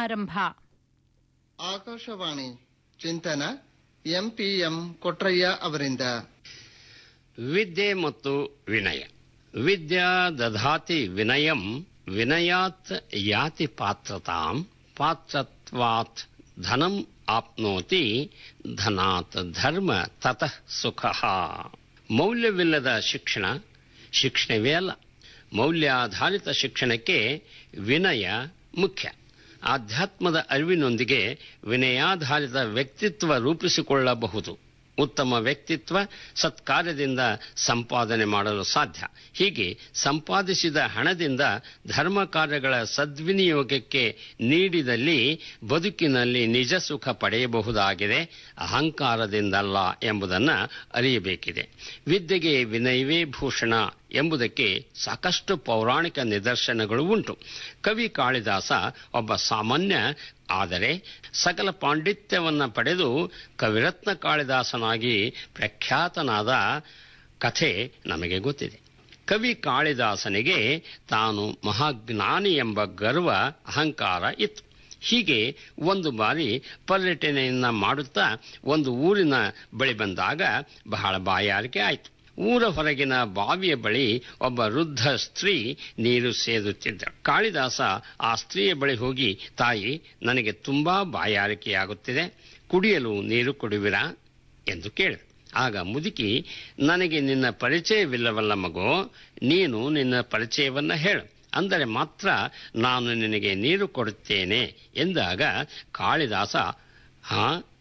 ಆರಂಭ ಆಕಾಶವಾಣಿ ಚಿಂತನ ಎಂಪಿಎಂ ಕೊಟ್ರಯ್ಯ ಅವರಿಂದ ವಿದ್ಯೆ ಮತ್ತು ವಿನಯ ವಿದ್ಯಾ ದಧಾತಿ ವಿನಯಂ ವಿನಯಾತ್ ಯಾತಿ ಪಾತ್ರತಾಂ ಪಾತ್ರತ್ವಾತ್ ಧನಂ ಆಪ್ನೋತಿ ಧನಾತ್ ಧರ್ಮ ತತಃ ಸುಖ ಮೌಲ್ಯವಿಲ್ಲದ ಶಿಕ್ಷಣ ಶಿಕ್ಷಣವೇ ಅಲ್ಲ ಮೌಲ್ಯಾಧಾರಿತ ಶಿಕ್ಷಣಕ್ಕೆ ವಿನಯ ಮುಖ್ಯ ಆಧ್ಯಾತ್ಮದ ಅರಿವಿನೊಂದಿಗೆ ವಿನಯಾಧಾರಿತ ವ್ಯಕ್ತಿತ್ವ ರೂಪಿಸಿಕೊಳ್ಳಬಹುದು ಉತ್ತಮ ವ್ಯಕ್ತಿತ್ವ ಸತ್ಕಾರ್ಯದಿಂದ ಸಂಪಾದನೆ ಮಾಡಲು ಸಾಧ್ಯ ಹೀಗೆ ಸಂಪಾದಿಸಿದ ಹಣದಿಂದ ಧರ್ಮ ಕಾರ್ಯಗಳ ಸದ್ವಿನಿಯೋಗಕ್ಕೆ ನೀಡಿದಲ್ಲಿ ಬದುಕಿನಲ್ಲಿ ನಿಜ ಸುಖ ಪಡೆಯಬಹುದಾಗಿದೆ ಅಹಂಕಾರದಿಂದಲ್ಲ ಎಂಬುದನ್ನು ಅರಿಯಬೇಕಿದೆ ವಿದ್ಯೆಗೆ ವಿನಯವೇ ಭೂಷಣ ಎಂಬುದಕ್ಕೆ ಸಾಕಷ್ಟು ಪೌರಾಣಿಕ ನಿದರ್ಶನಗಳು ಉಂಟು ಕವಿ ಕಾಳಿದಾಸ ಒಬ್ಬ ಸಾಮಾನ್ಯ ಆದರೆ ಸಕಲ ಪಾಂಡಿತ್ಯವನ್ನು ಪಡೆದು ಕವಿರತ್ನ ಕಾಳಿದಾಸನಾಗಿ ಪ್ರಖ್ಯಾತನಾದ ಕಥೆ ನಮಗೆ ಗೊತ್ತಿದೆ ಕವಿ ಕಾಳಿದಾಸನಿಗೆ ತಾನು ಮಹಾಜ್ಞಾನಿ ಎಂಬ ಗರ್ವ ಅಹಂಕಾರ ಇತ್ತು ಹೀಗೆ ಒಂದು ಬಾರಿ ಪರ್ಯಟನೆಯನ್ನ ಮಾಡುತ್ತಾ ಒಂದು ಊರಿನ ಬಳಿ ಬಂದಾಗ ಬಹಳ ಬಾಯಾರಿಕೆ ಆಯಿತು ಊರ ಹೊರಗಿನ ಬಾವಿಯ ಬಳಿ ಒಬ್ಬ ವೃದ್ಧ ಸ್ತ್ರೀ ನೀರು ಸೇದುತ್ತಿದ್ದ ಕಾಳಿದಾಸ ಆ ಸ್ತ್ರೀಯ ಬಳಿ ಹೋಗಿ ತಾಯಿ ನನಗೆ ತುಂಬಾ ಬಾಯಾರಿಕೆಯಾಗುತ್ತಿದೆ ಕುಡಿಯಲು ನೀರು ಕೊಡುವಿರಾ ಎಂದು ಕೇಳಿದ ಆಗ ಮುದುಕಿ ನನಗೆ ನಿನ್ನ ಪರಿಚಯವಿಲ್ಲವಲ್ಲ ಮಗೋ ನೀನು ನಿನ್ನ ಪರಿಚಯವನ್ನ ಹೇಳು ಅಂದರೆ ಮಾತ್ರ ನಾನು ನಿನಗೆ ನೀರು ಕೊಡುತ್ತೇನೆ ಎಂದಾಗ ಕಾಳಿದಾಸ ಹಾ